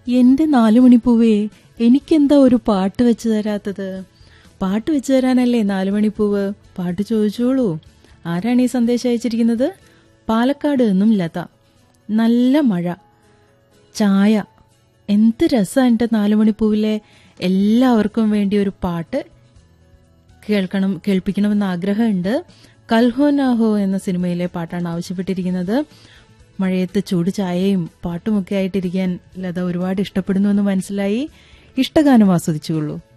എന്റെ നാലുമണിപ്പൂവേ എനിക്കെന്താ ഒരു പാട്ട് വെച്ച് തരാത്തത് പാട്ട് വെച്ച് തരാനല്ലേ നാലുമണിപ്പൂവ് പാട്ട് ചോദിച്ചോളൂ ആരാണ് ഈ സന്ദേശം അയച്ചിരിക്കുന്നത് പാലക്കാട് നിന്നും ലത നല്ല മഴ ചായ എന്ത് രസമാണ് എൻ്റെ നാലുമണിപ്പൂവിലെ എല്ലാവർക്കും വേണ്ടി ഒരു പാട്ട് കേൾക്കണം കേൾപ്പിക്കണമെന്ന് ആഗ്രഹമുണ്ട് കൽഹോ നാഹോ എന്ന സിനിമയിലെ പാട്ടാണ് ആവശ്യപ്പെട്ടിരിക്കുന്നത് മഴയത്ത് ചൂട് ചായയും പാട്ടുമൊക്കെ ആയിട്ടിരിക്കാൻ ലത ഒരുപാട് ഇഷ്ടപ്പെടുന്നു എന്ന് മനസ്സിലായി ഇഷ്ടഗാനം ആസ്വദിച്ചുകൊള്ളൂ